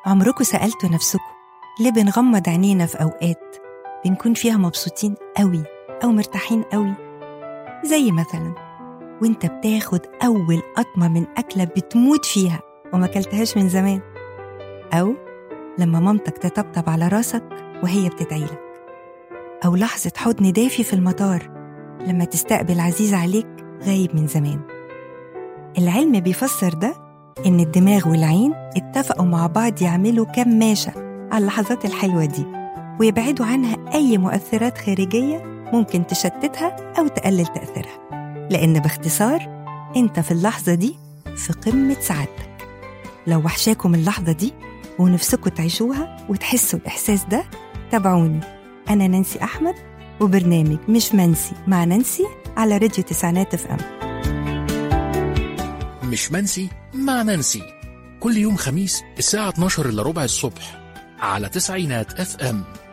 عمركم سألتوا نفسكم ليه بنغمض عينينا في أوقات بنكون فيها مبسوطين قوي أو مرتاحين قوي زي مثلا وانت بتاخد أول قطمة من أكلة بتموت فيها وما كلتهاش من زمان أو لما مامتك تطبطب على راسك وهي بتدعيلك أو لحظة حضن دافي في المطار لما تستقبل عزيز عليك غايب من زمان العلم بيفسر ده إن الدماغ والعين اتفقوا مع بعض يعملوا كماشة على اللحظات الحلوة دي ويبعدوا عنها أي مؤثرات خارجية ممكن تشتتها أو تقلل تأثيرها لأن باختصار أنت في اللحظة دي في قمة سعادتك لو وحشاكم اللحظة دي ونفسكم تعيشوها وتحسوا الإحساس ده تابعوني أنا نانسي أحمد وبرنامج مش منسي مع نانسي على راديو تسعينات اف ام مش منسي مع نانسي كل يوم خميس الساعة 12 إلا ربع الصبح على تسعينات اف ام